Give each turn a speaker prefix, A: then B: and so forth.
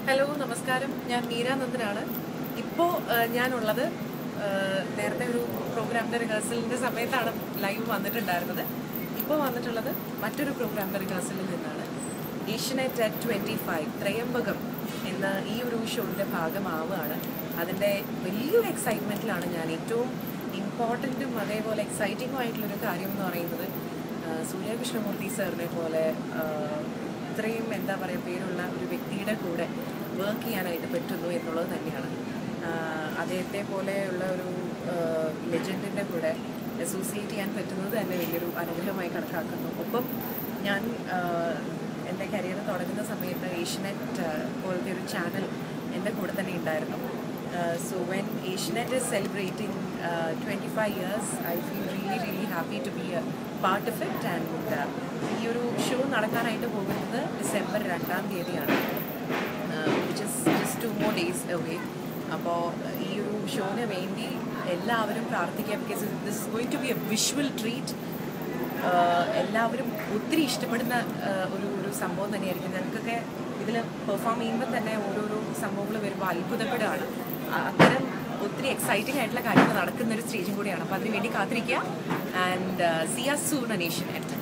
A: hello നമസ്കാരം ഞാൻ മീര നന്ദനാണ് ഇപ്പോൾ ഞാനുള്ളത് ആ, നേരത്തെ ഒരു പ്രോഗ്രാമിൻ്റെ റിഹേഴ്സലിൻ്റെ സമയത്താണ് ലൈവ് വന്നിട്ടുണ്ടായിരുന്നത് ഇപ്പോൾ വന്നിട്ടുള്ളത് മറ്റൊരു പ്രോഗ്രാമിൻ്റെ റിഹേഴ്സലിൽ നിന്നാണ് Asianet at twenty five Thrayambakam എന്ന ഈ ഒരു ഷോയുടെ ഭാഗമാവുകയാണ് അതിൻ്റെ വലിയൊരു എക്സൈറ്റ്മെൻറ്റിലാണ് ഞാൻ ഏറ്റവും ഇമ്പോർട്ടൻറ്റും അതേപോലെ എക്സൈറ്റിംഗും ആയിട്ടുള്ളൊരു കാര്യം എന്ന് പറയുന്നത് ആ, സൂര്യ കൃഷ്ണമൂർത്തി സാറിനെ പോലെ ആ, ഇത്രയും എന്താ പറയുക പേരുള്ള ഒരു വ്യക്തിയുടെ കൂടെ വർക്ക് ചെയ്യാനായിട്ട് പറ്റുന്നു എന്നുള്ളത് തന്നെയാണ് ആഹ് അദ്ദേഹത്തെ പോലെയുള്ള ഒരു ലെജൻഡിൻ്റെ കൂടെ അസോസിയേറ്റ് ചെയ്യാൻ പറ്റുന്നത് തന്നെ വലിയൊരു അനുഗ്രഹമായി കണക്കാക്കുന്നു ഒപ്പം ഞാൻ ആഹ് എൻ്റെ കരിയർ തുടങ്ങുന്ന സമയത്ത് ഏഷ്യനെറ്റ് പോലത്തെ ഒരു ചാനൽ എൻ്റെ കൂടെ തന്നെ ഉണ്ടായിരുന്നു so when Asianet is celebrating twenty five years I feel really really happy to be a part of it and ഈ ഒരു ഷോ നടക്കാനായിട്ട് പോകുന്നത് ഡിസംബർ രണ്ടാം തീയതിയാണ് which is just two more days away അപ്പോൾ ഈ ഒരു ഷോന് വേണ്ടി എല്ലാവരും പ്രാർത്ഥിക്കുക because this going to be a visual treat എല്ലാവരും ഒത്തിരി ഇഷ്ടപ്പെടുന്ന ആഹ് ഒരു ഒരു സംഭവം തന്നെയായിരിക്കും ഞങ്ങൾക്കൊക്കെ ഇതിൽ പെർഫോം ചെയ്യുമ്പോൾ തന്നെ ഓരോരോ സംഭവങ്ങൾ വരുമ്പോൾ അത്ഭുതപ്പെടുകയാണ് ആ- അത്തരം ഒത്തിരി എക്സൈറ്റിംഗ് ആയിട്ടുള്ള കാര്യങ്ങൾ നടക്കുന്ന ഒരു സ്റ്റേജും കൂടിയാണ് അപ്പോൾ അതിന് വേണ്ടി കാത്തിരിക്കുക ആൻഡ് സി ആർ സൂൺ അനേഷ്യൻ